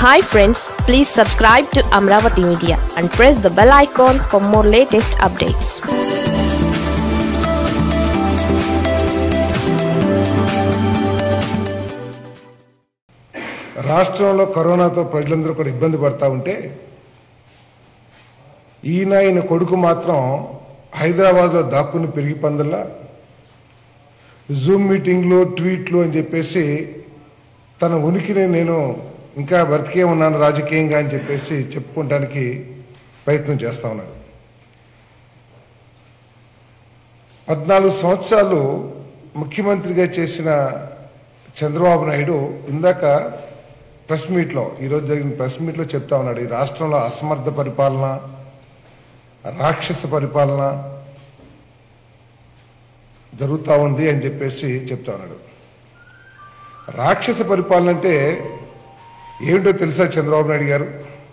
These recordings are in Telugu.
hi friends please subscribe to Amaravati media and press the bell icon for more latest updates రాష్ట్రంలో కరోనాతో ప్రజలందరూ కూడా ఇబ్బంది పడతా ఉంటే ఈయన ఈయన కొడుకు మాత్రం హైదరాబాద్లో దాక్కుని పెరిగి పందల్లా జూమ్ మీటింగ్లు ట్వీట్లు అని చెప్పేసి తన ఉనికిని నేను ఇంకా బ్రతికే ఉన్నాను రాజకీయంగా అని చెప్పేసి చెప్పుకోవడానికి ప్రయత్నం చేస్తా ఉన్నాడు పద్నాలుగు సంవత్సరాలు ముఖ్యమంత్రిగా చేసిన చంద్రబాబు నాయుడు ఇందాక ప్రెస్ మీట్లో ఈరోజు జరిగిన ప్రెస్ మీట్లో చెప్తా ఉన్నాడు ఈ రాష్ట్రంలో అసమర్థ పరిపాలన రాక్షస పరిపాలన జరుగుతూ ఉంది అని చెప్పేసి చెప్తా ఉన్నాడు రాక్షస పరిపాలన అంటే ఏమిటో తెలుసా చంద్రబాబు నాయుడు గారు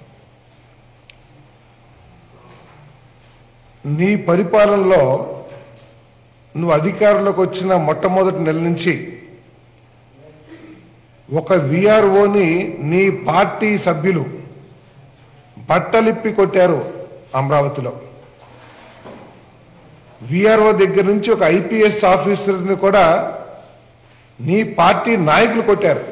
నీ పరిపాలనలో నువ్వు అధికారంలోకి వచ్చిన మొట్టమొదటి నెల నుంచి ఒక విఆర్ఓని నీ పార్టీ సభ్యులు బట్టలిప్పి కొట్టారు అమరావతిలో విఆర్ఓ దగ్గర నుంచి ఒక ఐపీఎస్ ఆఫీసర్ని కూడా నీ పార్టీ నాయకులు కొట్టారు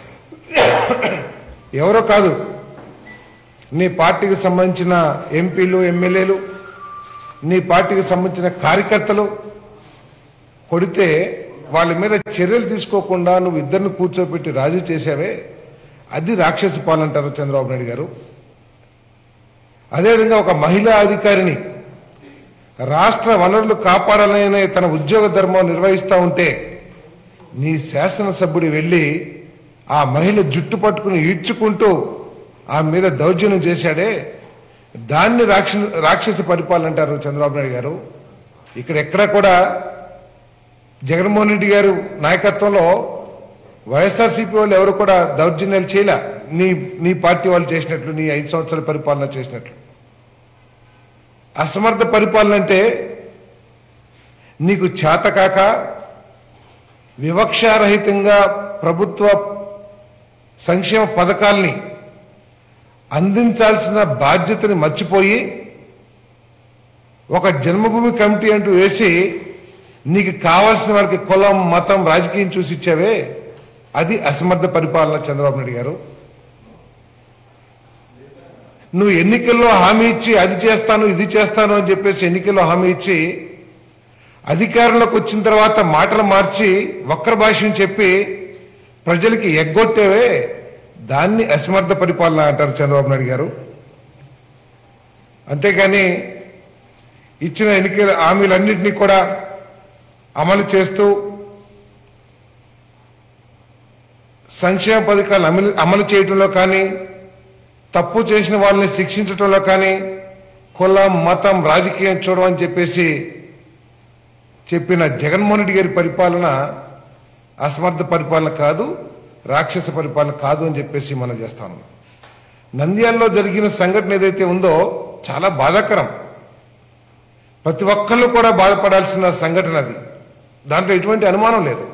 ఎవరో కాదు నీ పార్టీకి సంబంధించిన ఎంపీలు ఎమ్మెల్యేలు నీ పార్టీకి సంబంధించిన కార్యకర్తలు కొడితే వాళ్ళ మీద చర్యలు తీసుకోకుండా నువ్వు ఇద్దరిని కూర్చోబెట్టి రాజీ చేశావే అది రాక్షస పాలన అంటారు చంద్రబాబు నాయుడు గారు అదేవిధంగా ఒక మహిళా అధికారిని రాష్ట్ర వనరులు కాపాడాలనే తన ఉద్యోగ ధర్మం నిర్వహిస్తూ ఉంటే నీ శాసనసభ్యుడు వెళ్ళి ఆ మహిళ జుట్టు పట్టుకుని ఈడ్చుకుంటూ ఆమె మీద దౌర్జన్యం చేశాడే దాన్ని రాక్ష రాక్షస పరిపాలన అంటారు చంద్రబాబు నాయుడు గారు ఇక్కడ ఎక్కడ కూడా జగన్మోహన్ రెడ్డి గారు నాయకత్వంలో వైఎస్ఆర్సీపీ వాళ్ళు ఎవరు కూడా దౌర్జన్యాలు చేయలే నీ నీ పార్టీ వాళ్ళు చేసినట్లు నీ ఐదు సంవత్సరాల పరిపాలన చేసినట్లు అసమర్థ పరిపాలన అంటే నీకు చేతకాక వివక్షారహితంగా ప్రభుత్వ సంక్షేమ పథకాల్ని అందించాల్సిన బాధ్యతని మర్చిపోయి ఒక జన్మభూమి కమిటీ అంటూ వేసి నీకు కావాల్సిన వారికి కులం మతం రాజకీయం చూసి ఇచ్చావే అది అసమర్థ పరిపాలన చంద్రబాబు నాయుడు గారు నువ్వు ఎన్నికల్లో హామీ ఇచ్చి అది చేస్తాను ఇది చేస్తాను అని చెప్పేసి ఎన్నికల్లో హామీ ఇచ్చి అధికారంలోకి వచ్చిన తర్వాత మాటలు మార్చి వక్ర భాషను చెప్పి ప్రజలకి ఎగ్గొట్టేవే దాన్ని అసమర్థ పరిపాలన అంటారు చంద్రబాబు నాయుడు గారు అంతేగాని ఇచ్చిన ఎన్నికల హామీలన్నింటినీ కూడా అమలు చేస్తూ సంక్షేమ పథకాలు అమలు అమలు చేయడంలో కానీ తప్పు చేసిన వాళ్ళని శిక్షించడంలో కానీ కులం మతం రాజకీయం చూడమని చెప్పేసి చెప్పిన జగన్మోహన్ రెడ్డి గారి పరిపాలన అసమర్థ పరిపాలన కాదు రాక్షస పరిపాలన కాదు అని చెప్పేసి మనం చేస్తాను నంద్యాలలో జరిగిన సంఘటన ఏదైతే ఉందో చాలా బాధాకరం ప్రతి ఒక్కళ్ళు కూడా బాధపడాల్సిన సంఘటన అది దాంట్లో ఎటువంటి అనుమానం లేదు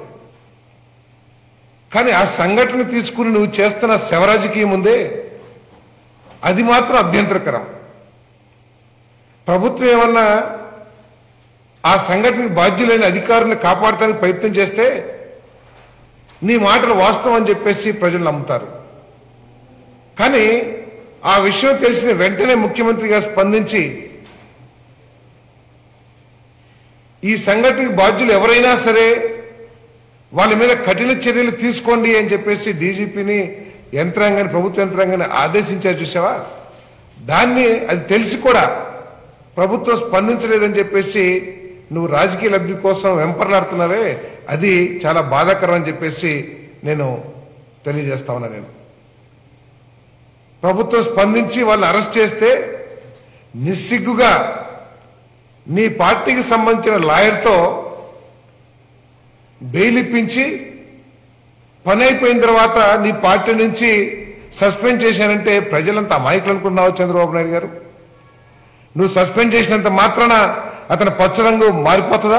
కానీ ఆ సంఘటన తీసుకుని నువ్వు చేస్తున్న శవరాజకీయం ఉందే అది మాత్రం అభ్యంతరకరం ప్రభుత్వం ఏమన్నా ఆ సంఘటనకు బాధ్యులైన అధికారులను కాపాడటానికి ప్రయత్నం చేస్తే నీ మాటలు వాస్తవం అని చెప్పేసి ప్రజలు నమ్ముతారు కానీ ఆ విషయం తెలిసిన వెంటనే ముఖ్యమంత్రిగా స్పందించి ఈ సంఘటనకు బాధ్యులు ఎవరైనా సరే వాళ్ళ మీద కఠిన చర్యలు తీసుకోండి అని చెప్పేసి డీజీపీని యంత్రాంగాన్ని ప్రభుత్వ యంత్రాంగాన్ని ఆదేశించారు చూసావా దాన్ని అది తెలిసి కూడా ప్రభుత్వం స్పందించలేదని చెప్పేసి నువ్వు రాజకీయ లబ్ధి కోసం వెంపర్లాడుతున్నావే అది చాలా బాధాకరం అని చెప్పేసి నేను తెలియజేస్తా ఉన్నా నేను ప్రభుత్వం స్పందించి వాళ్ళని అరెస్ట్ చేస్తే నిస్సిగ్గుగా నీ పార్టీకి సంబంధించిన లాయర్తో బెయిల్ ఇప్పించి పని అయిపోయిన తర్వాత నీ పార్టీ నుంచి సస్పెండ్ చేశానంటే ప్రజలంతా అమాయకులు అనుకున్నావు చంద్రబాబు నాయుడు గారు నువ్వు సస్పెండ్ చేసినంత మాత్రాన అతని పచ్చ రంగు మారిపోతుందా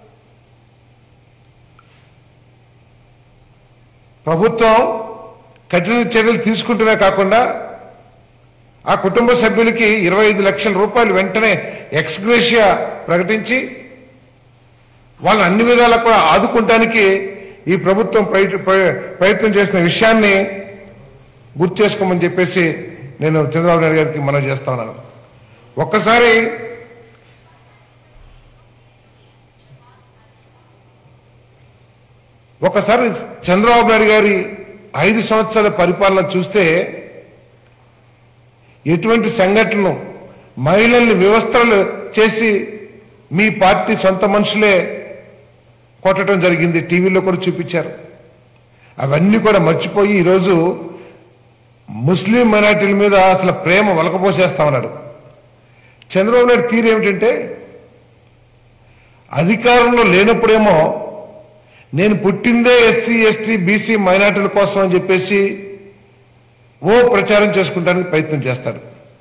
ప్రభుత్వం కఠిన చర్యలు తీసుకుంటూనే కాకుండా ఆ కుటుంబ సభ్యులకి ఇరవై ఐదు లక్షల రూపాయలు వెంటనే ఎక్స్గ్రేషియా ప్రకటించి వాళ్ళని అన్ని విధాలా కూడా ఆదుకుంటానికి ఈ ప్రభుత్వం ప్రయత్- ప్ర- ప్రయత్నం చేసిన విషయాన్ని గుర్తు చేసుకోమని చెప్పేసి నేను చంద్రబాబు నాయుడు గారికి మనం చేస్తా ఉన్నాను ఒక్కసారి ఒకసారి చంద్రబాబు నాయుడు గారి ఐదు సంవత్సరాల పరిపాలన చూస్తే ఎటువంటి సంఘటనలు మహిళల్ని వ్యవస్థలు చేసి మీ పార్టీ సొంత మనుషులే కొట్టడం జరిగింది టీవీలో కూడా చూపించారు అవన్నీ కూడా మర్చిపోయి ఈరోజు ముస్లిం మైనార్టీల మీద అసలు ప్రేమ వలకపోసేస్తా ఉన్నాడు చంద్రబాబు నాయుడు తీరు ఏమిటంటే అధికారంలో లేనప్పుడేమో నేను పుట్టిందే ఎస్సీ ఎస్టీ బీసీ మైనార్టీల కోసం అని చెప్పేసి ఓ ప్రచారం చేసుకుంటానికి ప్రయత్నం చేస్తాడు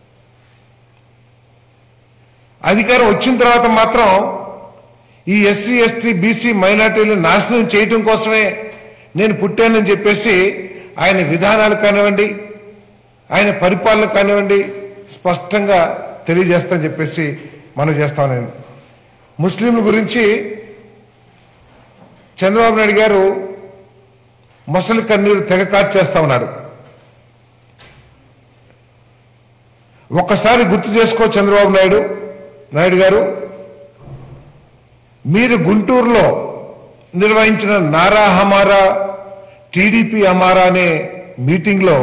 అధికారం వచ్చిన తర్వాత మాత్రం ఈ ఎస్సీ ఎస్టీ బీసీ మైనార్టీలను నాశనం చేయటం కోసమే నేను పుట్టానని చెప్పేసి ఆయన విధానాలు కానివ్వండి ఆయన పరిపాలన కానివ్వండి స్పష్టంగా తెలియజేస్తానని చెప్పేసి మనం చేస్తాం నేను ముస్లింల గురించి చంద్రబాబు నాయుడు గారు మొసలి కన్నీరు తెగ కార్చేస్తా ఉన్నాడు ఒక్కసారి గుర్తు చేసుకో చంద్రబాబు నాయుడు నాయుడు గారు మీరు గుంటూరులో నిర్వహించిన నారా హమారా టీడీపీ హమారా అనే మీటింగ్లో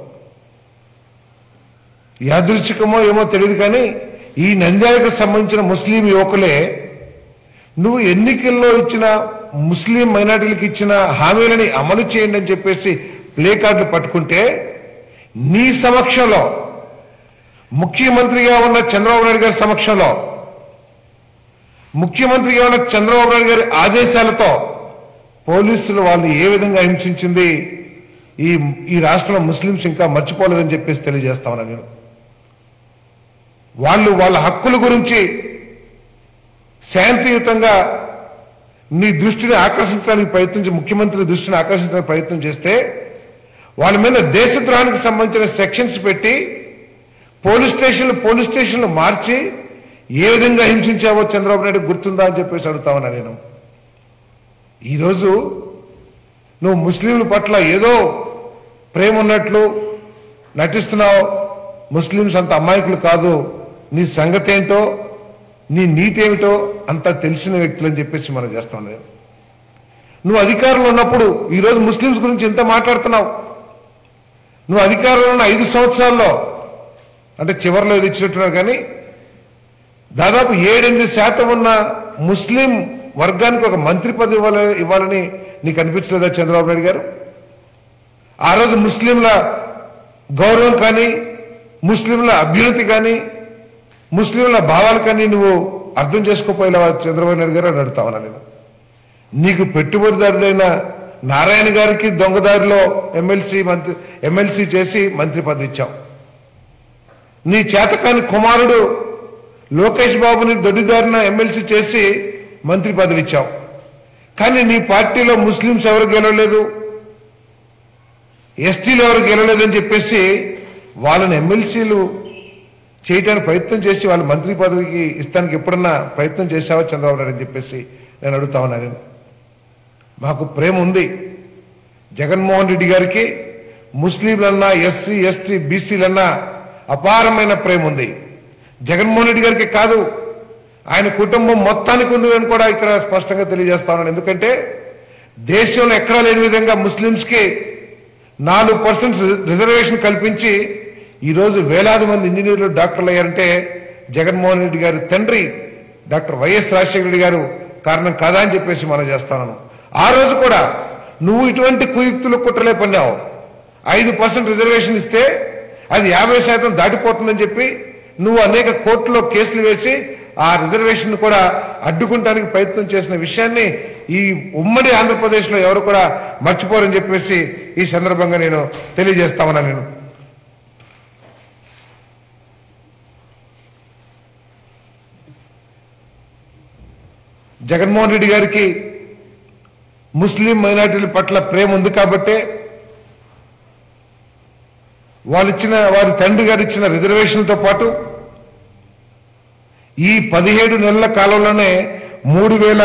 యాదృచ్ఛికమో ఏమో తెలియదు కానీ ఈ నంద్యాలకు సంబంధించిన ముస్లిం యువకులే నువ్వు ఎన్నికల్లో ఇచ్చిన ముస్లిం మైనార్టీలకు ఇచ్చిన హామీలని అమలు చేయండి అని చెప్పేసి ప్లే కార్డులు పట్టుకుంటే నీ సమక్షంలో ముఖ్యమంత్రిగా ఉన్న చంద్రబాబు నాయుడు గారి సమక్షంలో ముఖ్యమంత్రిగా ఉన్న చంద్రబాబు నాయుడు గారి ఆదేశాలతో పోలీసులు వాళ్ళు ఏ విధంగా హింసించింది ఈ ఈ రాష్ట్రంలో ముస్లింస్ ఇంకా మర్చిపోలేదని చెప్పేసి తెలియజేస్తా ఉన్నా నేను వాళ్ళు వాళ్ళ హక్కుల గురించి శాంతియుతంగా నీ దృష్టిని ఆకర్షించడానికి ప్రయత్నించి ముఖ్యమంత్రి దృష్టిని ఆకర్షించడానికి ప్రయత్నం చేస్తే వాళ్ళ మీద దేశద్రోహానికి సంబంధించిన సెక్షన్స్ పెట్టి పోలీస్ స్టేషన్లు పోలీస్ స్టేషన్లు మార్చి ఏ విధంగా హింసించావో చంద్రబాబు నాయుడు గుర్తుందా అని చెప్పేసి అడుగుతా ఉన్నా నేను ఈరోజు నువ్వు ముస్లింల పట్ల ఏదో ప్రేమ ఉన్నట్లు నటిస్తున్నావు ముస్లింస్ అంత అమాయకులు కాదు నీ సంగతి ఏంటో నీ నీతి ఏమిటో అంతా తెలిసిన వ్యక్తులు అని చెప్పేసి మనం చేస్తాం నేను నువ్వు అధికారంలో ఉన్నప్పుడు ఈరోజు ముస్లింస్ గురించి ఎంత మాట్లాడుతున్నావు నువ్వు అధికారంలో ఉన్న ఐదు సంవత్సరాల్లో అంటే చివరిలో ఇది ఇచ్చినట్టున్నారు కానీ దాదాపు ఏడెనిమిది శాతం ఉన్న ముస్లిం వర్గానికి ఒక మంత్రి పదవి ఇవ్వాలని ఇవ్వాలని నీకు అనిపించలేదా చంద్రబాబు నాయుడు గారు ఆ రోజు ముస్లింల గౌరవం కానీ ముస్లింల అభ్యున్నతి కానీ ముస్లింల భావాలు కానీ నువ్వు అర్థం చేసుకోపోయేలా చంద్రబాబు నాయుడు గారు అని అడుగుతా ఉన్నా నేను నీకు పెట్టుబడిదారుడైన నారాయణ గారికి దొంగదారిలో ఎమ్మెల్సీ మంత్రి ఎమ్మెల్సీ చేసి మంత్రి పదవి ఇచ్చావు నీ చేతకాని కుమారుడు లోకేష్ బాబుని దొడ్డిదారిన ఎమ్మెల్సీ చేసి మంత్రి పదవి ఇచ్చావు కానీ నీ పార్టీలో ముస్లింస్ ఎవరు గెలవలేదు ఎస్టీలు ఎవరు గెలవలేదని చెప్పేసి వాళ్ళని ఎమ్మెల్సీలు చేయడానికి ప్రయత్నం చేసి వాళ్ళ మంత్రి పదవికి ఇస్తానికి ఎప్పుడన్నా ప్రయత్నం చేశావా చంద్రబాబు నాయుడు అని చెప్పేసి నేను అడుగుతా ఉన్నా నేను మాకు ప్రేమ ఉంది జగన్మోహన్ రెడ్డి గారికి ముస్లింలన్నా ఎస్సీ ఎస్టీ బీసీలన్నా అపారమైన ప్రేమ ఉంది జగన్మోహన్ రెడ్డి గారికి కాదు ఆయన కుటుంబం మొత్తానికి ఉంది అని కూడా ఇక్కడ స్పష్టంగా తెలియజేస్తా ఉన్నాను ఎందుకంటే దేశంలో ఎక్కడా లేని విధంగా ముస్లింస్కి నాలుగు పర్సెంట్ రిజర్వేషన్ కల్పించి ఈరోజు వేలాది మంది ఇంజనీర్లు డాక్టర్లు అయ్యారంటే జగన్మోహన్ రెడ్డి గారి తండ్రి డాక్టర్ వైఎస్ రాజశేఖర రెడ్డి గారు కారణం కాదా అని చెప్పేసి మనం చేస్తాను ఆ రోజు కూడా నువ్వు ఇటువంటి కుయుక్తులు కుట్రలే పన్నావు ఐదు పర్సెంట్ రిజర్వేషన్ ఇస్తే అది యాభై శాతం దాటిపోతుందని చెప్పి నువ్వు అనేక కోర్టులో కేసులు వేసి ఆ రిజర్వేషన్ కూడా అడ్డుకుంటానికి ప్రయత్నం చేసిన విషయాన్ని ఈ ఉమ్మడి ఆంధ్రప్రదేశ్లో ఎవరు కూడా మర్చిపోరని చెప్పేసి ఈ సందర్భంగా నేను తెలియజేస్తామన్నా నేను జగన్మోహన్ రెడ్డి గారికి ముస్లిం మైనార్టీల పట్ల ప్రేమ ఉంది కాబట్టే వాళ్ళు ఇచ్చిన వారి తండ్రి గారు ఇచ్చిన రిజర్వేషన్తో పాటు ఈ పదిహేడు నెలల కాలంలోనే మూడు వేల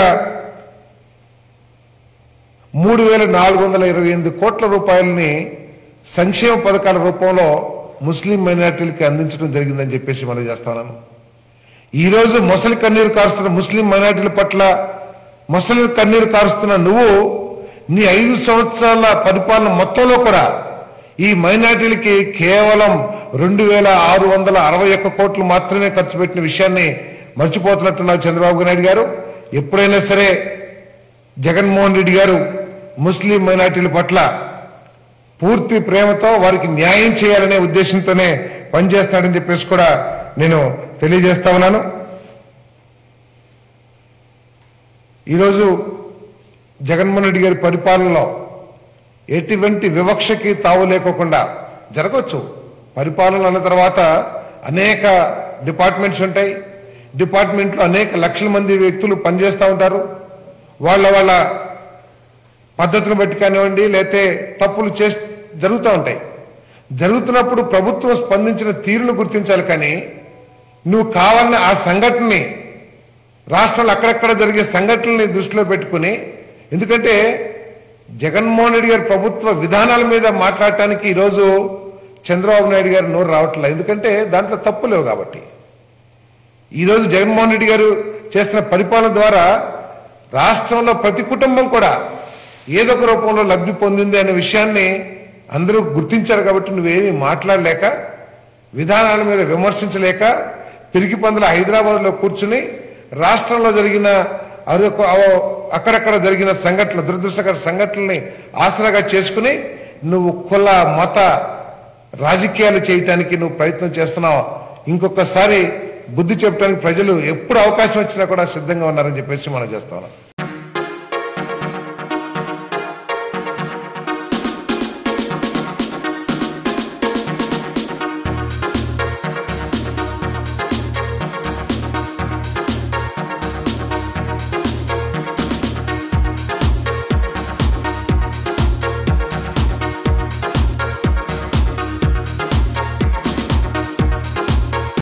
మూడు వేల నాలుగు వందల ఇరవై ఎనిమిది కోట్ల రూపాయలని సంక్షేమ పథకాల రూపంలో ముస్లిం మైనార్టీలకి అందించడం జరిగిందని చెప్పేసి మనం చేస్తున్నాను ఈ రోజు మొసలి కన్నీరు కారుస్తున్న ముస్లిం మైనార్టీల పట్ల మొసలి కన్నీరు కారుస్తున్న నువ్వు నీ ఐదు సంవత్సరాల పరిపాలన మొత్తంలో కూడా ఈ మైనార్టీలకి కేవలం రెండు వేల ఆరు వందల అరవై ఒక్క కోట్లు మాత్రమే ఖర్చు పెట్టిన విషయాన్ని మర్చిపోతున్నట్టున్నారు చంద్రబాబు నాయుడు గారు ఎప్పుడైనా సరే జగన్మోహన్ రెడ్డి గారు ముస్లిం మైనార్టీల పట్ల పూర్తి ప్రేమతో వారికి న్యాయం చేయాలనే ఉద్దేశంతోనే పనిచేస్తాడని చెప్పేసి కూడా నేను తెలియజేస్తా ఉన్నాను ఈరోజు జగన్మోహన్ రెడ్డి గారి పరిపాలనలో ఎటువంటి వివక్షకి తావు లేకోకుండా జరగవచ్చు పరిపాలన అన్న తర్వాత అనేక డిపార్ట్మెంట్స్ ఉంటాయి డిపార్ట్మెంట్లో అనేక లక్షల మంది వ్యక్తులు పనిచేస్తూ ఉంటారు వాళ్ళ వాళ్ళ పద్ధతిని బట్టి కానివ్వండి లేతే తప్పులు చేసి జరుగుతూ ఉంటాయి జరుగుతున్నప్పుడు ప్రభుత్వం స్పందించిన తీరును గుర్తించాలి కానీ నువ్వు కావాలని ఆ సంఘటనని రాష్ట్రంలో అక్కడక్కడ జరిగే సంఘటనల్ని దృష్టిలో పెట్టుకుని ఎందుకంటే జగన్మోహన్ రెడ్డి గారి ప్రభుత్వ విధానాల మీద మాట్లాడటానికి ఈరోజు చంద్రబాబు నాయుడు గారు నోరు రావట్లేదు ఎందుకంటే దాంట్లో తప్పు లేవు కాబట్టి ఈరోజు జగన్మోహన్ రెడ్డి గారు చేస్తున్న పరిపాలన ద్వారా రాష్ట్రంలో ప్రతి కుటుంబం కూడా ఏదో ఒక రూపంలో లబ్ధి పొందింది అనే విషయాన్ని అందరూ గుర్తించారు కాబట్టి నువ్వేమీ మాట్లాడలేక విధానాల మీద విమర్శించలేక పిరికి పందుల హైదరాబాద్లో కూర్చుని రాష్ట్రంలో జరిగిన అదొక అవ- అక్కడక్కడ జరిగిన సంఘటనలు దురదృష్టకర సంఘటనల్ని ఆసరాగా చేసుకుని నువ్వు కుల మత రాజకీయాలు చేయటానికి నువ్వు ప్రయత్నం చేస్తున్నావు ఇంకొకసారి బుద్ధి చెప్పడానికి ప్రజలు ఎప్పుడు అవకాశం వచ్చినా కూడా సిద్ధంగా ఉన్నారని చెప్పేసి మనం చేస్తాం